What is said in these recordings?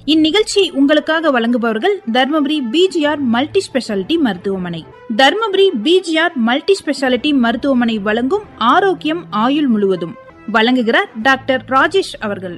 இந்நிகழ்ச்சி உங்களுக்காக வழங்குபவர்கள் தர்மபுரி பிஜிஆர் மல்டி ஸ்பெஷாலிட்டி மருத்துவமனை தர்மபுரி பிஜிஆர் மல்டி ஸ்பெஷாலிட்டி மருத்துவமனை வழங்கும் ஆரோக்கியம் ஆயுள் முழுவதும் வழங்குகிறார் டாக்டர் ராஜேஷ் அவர்கள்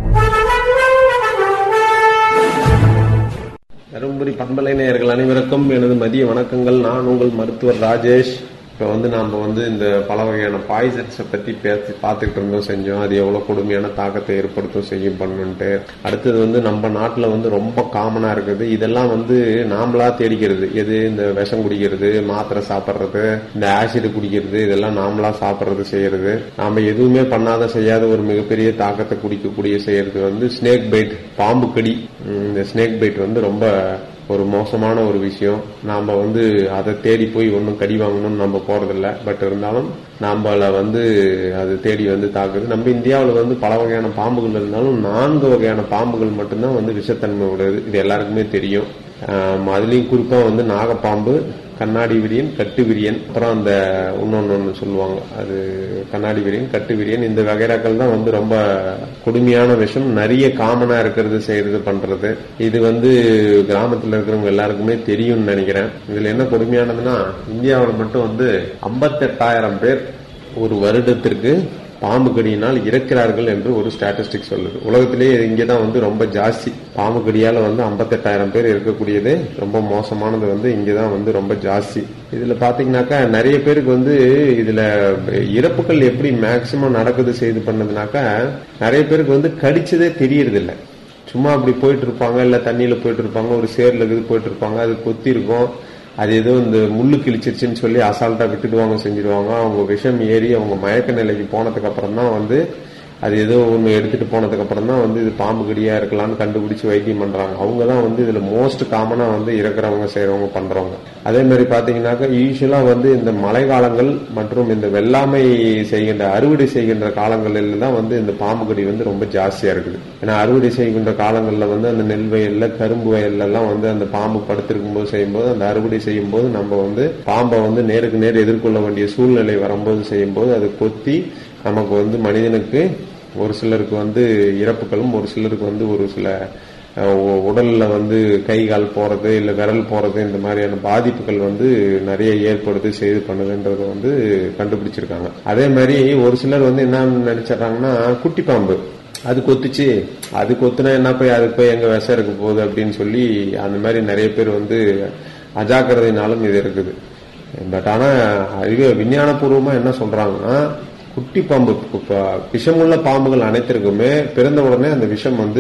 தருமபுரி பண்பலை நேயர்கள் அனைவருக்கும் எனது மதிய வணக்கங்கள் நான் உங்கள் மருத்துவர் ராஜேஷ் இப்போ வந்து நாம வந்து இந்த பல வகையான பாய்சன்ஸை பத்தி பேசி பார்த்துக்கிட்டு இருந்தோம் செஞ்சோம் அது எவ்வளவு கொடுமையான தாக்கத்தை ஏற்படுத்தும் செய்யும் பண்ணுன்ட்டு அடுத்தது வந்து நம்ம நாட்டில் வந்து ரொம்ப காமனா இருக்குது இதெல்லாம் வந்து நாமளா தேடிக்கிறது எது இந்த விஷம் குடிக்கிறது மாத்திரை சாப்பிட்றது இந்த ஆசிட் குடிக்கிறது இதெல்லாம் நாமளா சாப்பிட்றது செய்யறது நாம எதுவுமே பண்ணாத செய்யாத ஒரு மிகப்பெரிய தாக்கத்தை குடிக்கக்கூடிய செய்யறது வந்து ஸ்னேக் பைட் பாம்பு கடி உம், இந்த ஸ்னேக் பைட் வந்து ரொம்ப ஒரு மோசமான ஒரு விஷயம் நாம வந்து அதை தேடி போய் ஒன்றும் கடி வாங்கணும்னு நம்ம போறதில்ல பட் இருந்தாலும் நாமள வந்து அது தேடி வந்து தாக்குது நம்ம இந்தியாவில் வந்து பல வகையான பாம்புகள் இருந்தாலும் நான்கு வகையான பாம்புகள் மட்டும்தான் வந்து விஷத்தன்மை உடையது இது எல்லாருக்குமே தெரியும் ஆம், அதுலயும் குறிப்பா வந்து நாகப்பாம்பு கண்ணாடி விரியன் கட்டு விரியன் அப்புறம் அந்த இன்னொன்னு ஒன்று சொல்லுவாங்க அது கண்ணாடி விரியன் கட்டு விரியன் இந்த வகைராக்கள் தான் வந்து ரொம்ப கொடுமையான விஷயம் நிறைய காமனா இருக்கிறது செய்யறது பண்றது இது வந்து கிராமத்துல இருக்கிறவங்க எல்லாருக்குமே தெரியும்னு நினைக்கிறேன் இதுல என்ன கொடுமையானதுன்னா இந்தியாவில் மட்டும் வந்து ஐம்பத்தெட்டாயிரம் பேர் ஒரு வருடத்திற்கு பாம்பு கடியினால் இறக்கிறார்கள் என்று ஒரு ஸ்டாட்டிஸ்டிக் சொல்லுது உலகத்திலேயே இங்கதான் வந்து ரொம்ப ஜாஸ்தி பாம்பு கடியால வந்து 58000 பேர் இருக்கக்கூடியது ரொம்ப மோசமானது வந்து இங்கதான் வந்து ரொம்ப ஜாஸ்தி இதுல பாத்தீங்கன்னாக்கா நிறைய பேருக்கு வந்து இதுல இறப்புகள் எப்படி மேக்சிமம் நடக்குது செய்து பண்ணதுனாக்கா நிறைய பேருக்கு வந்து கடிச்சதே தெரியறது இல்ல சும்மா அப்படி போயிட்டு இருப்பாங்க இல்ல தண்ணியில போயிட்டு இருப்பாங்க ஒரு சேர்ல இருக்குது போயிட்டு இருப்பாங்க அது கொத்தி இருக்கும் அது ஏதோ இந்த முள்ளு கிழிச்சிருச்சுன்னு சொல்லி அசால்ட்டா விட்டுடுவாங்க செஞ்சிடுவாங்க அவங்க விஷம் ஏறி அவங்க மயக்க நிலைக்கு போனதுக்கு அப்புறம் தான் வந்து அது ஏதோ ஒன்று எடுத்துட்டு போனதுக்கு அப்புறம் தான் வந்து இது பாம்பு கடியா இருக்கலாம்னு கண்டுபிடிச்சு வைத்தியம் பண்றாங்க அவங்க தான் வந்து இதுல மோஸ்ட் காமனா வந்து இறக்குறவங்க செய்யறவங்க பண்றவங்க அதே மாதிரி பாத்தீங்கன்னாக்கா யூஸ்வலா வந்து இந்த மழை காலங்கள் மற்றும் இந்த வெள்ளாமை செய்கின்ற அறுவடை செய்கின்ற காலங்களில் தான் வந்து இந்த பாம்பு கடி வந்து ரொம்ப ஜாஸ்தியா இருக்குது ஏன்னா அறுவடை செய்கின்ற காலங்களில் வந்து அந்த நெல் வயல்ல கரும்பு வயல்ல எல்லாம் வந்து அந்த பாம்பு படுத்திருக்கும் போது செய்யும்போது அந்த அறுவடை செய்யும் போது நம்ம வந்து பாம்பை வந்து நேருக்கு நேர் எதிர்கொள்ள வேண்டிய சூழ்நிலை வரும்போது செய்யும்போது அது கொத்தி நமக்கு வந்து மனிதனுக்கு ஒரு சிலருக்கு வந்து இறப்புகளும் ஒரு சிலருக்கு வந்து ஒரு சில அஹ், உ- உடல்ல வந்து கை கால் போறது இல்ல விரல் போறது இந்த மாதிரியான பாதிப்புகள் வந்து நிறைய ஏற்படுது செய்து பண்ணுதுன்றத வந்து கண்டுபிடிச்சிருக்காங்க அதே மாதிரி ஒரு சிலர் வந்து என்ன நினைச்சிடறாங்கன்னா குட்டி பாம்பு அது கொத்துச்சு அது கொத்துனா என்ன போய் அதுக்கு போய் எங்க விஷம் இருக்க போகுது அப்படின்னு சொல்லி அந்த மாதிரி நிறைய பேர் வந்து அஜாக்கிரதையினாலும் இது இருக்குது பட் ஆனா அறிவு விஞ்ஞானபூர்வமா என்ன சொல்றாங்கன்னா குட்டி பாம்பு இப்ப விஷமுள்ள பாம்புகள் அனைத்திற்குமே பிறந்த உடனே அந்த விஷம் வந்து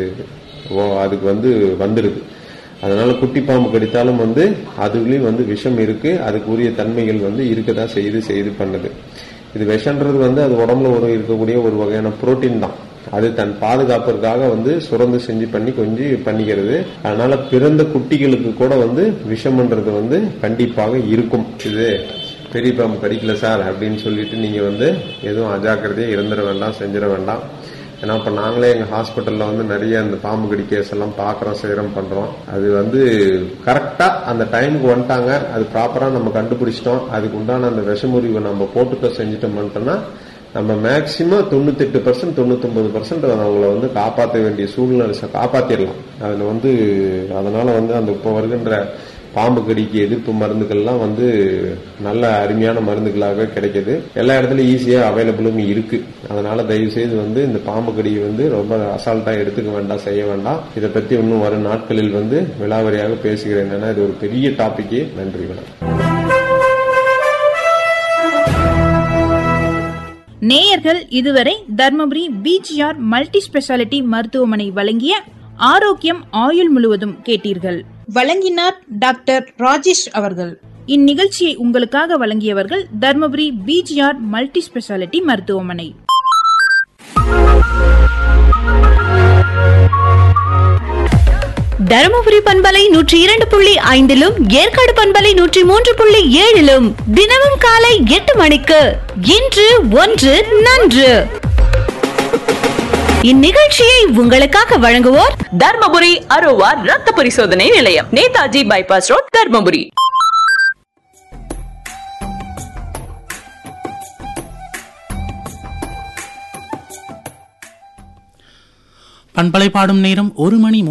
ஓ- அதுக்கு வந்து வந்துடுது அதனால குட்டி பாம்பு கடித்தாலும் வந்து அதுலயும் வந்து விஷம் இருக்கு அதுக்குரிய தன்மைகள் வந்து இருக்கதான் செய்து செய்து பண்ணுது இது விஷன்றது வந்து அது உடம்புல ஒரு இருக்கக்கூடிய ஒரு வகையான புரோட்டீன் தான் அது தன் பாதுகாப்பிற்காக வந்து சுரந்து செஞ்சு பண்ணி கொஞ்சம் பண்ணிக்கிறது அதனால பிறந்த குட்டிகளுக்கு கூட வந்து விஷம்ன்றது வந்து கண்டிப்பாக இருக்கும் இது பெரிய பாம்பு கடிக்கல சார் அப்படின்னு சொல்லிட்டு நீங்க வந்து எதுவும் அஜாக்கிரதையா இருந்துட வேண்டாம் செஞ்சிட வேண்டாம் ஏன்னா இப்ப நாங்களே எங்க ஹாஸ்பிட்டல்ல வந்து நிறைய அந்த பாம்பு கடி கேஸ் எல்லாம் பாக்குறோம் செய்யறோம் பண்றோம் அது வந்து கரெக்டா அந்த டைமுக்கு வந்துட்டாங்க அது ப்ராப்பரா நம்ம கண்டுபிடிச்சிட்டோம் அதுக்கு உண்டான அந்த விஷமுறிவை நம்ம போட்டுக்க செஞ்சுட்டோம் பண்ணிட்டோம்னா நம்ம மேக்சிமம் தொண்ணூத்தெட்டு பர்சன்ட் தொண்ணூத்தொன்பது பர்சன்ட் அவங்கள வந்து காப்பாற்ற வேண்டிய சூழ்நிலை ச- காப்பாத்திரலாம் அதுல வந்து அதனால வந்து அந்த இப்போ வருகின்ற பாம்பு கடிக்கு எதிர்ப்பு மருந்துகள்லாம் வந்து நல்ல அருமையான மருந்துகளாக கிடைக்குது எல்லா இடத்துலயும் ஈஸியா அவைலபிளும் இருக்கு அதனால தயவு செய்து வந்து இந்த பாம்பு கடியை வந்து ரொம்ப அசால்ட்டா எடுத்துக்க வேண்டாம் செய்ய வேண்டாம் இதை பத்தி இன்னும் வரும் நாட்களில் வந்து விலாவரியாக பேசுகிறேன் ஏன்னா இது ஒரு பெரிய டாபிக்கே நன்றி வணக்கம் நேயர்கள் இதுவரை தர்மபுரி பிஜிஆர் மல்டி ஸ்பெஷாலிட்டி மருத்துவமனை வழங்கிய ஆரோக்கியம் ஆயுள் முழுவதும் கேட்டீர்கள் வழங்கினார் டாக்டர் ராஜேஷ் அவர்கள் இந்நிகழ்ச்சியை உங்களுக்காக வழங்கியவர்கள் தர்மபுரி பிஜிஆர் மல்டி ஸ்பெஷாலிட்டி மருத்துவமனை தருமபுரி பண்பலை நூற்றி இரண்டு புள்ளி ஐந்திலும் ஏற்காடு பண்பலை நூற்றி மூன்று புள்ளி ஏழிலும் தினமும் காலை எட்டு மணிக்கு இன்று ஒன்று நன்று இந்நிகழ்ச்சியை உங்களுக்காக வழங்குவோர் தர்மபுரி அரோவா ரத்த பரிசோதனை நிலையம் நேதாஜி பைபாஸ் ரோட் தர்மபுரி பண்பலை பாடும் நேரம் ஒரு மணி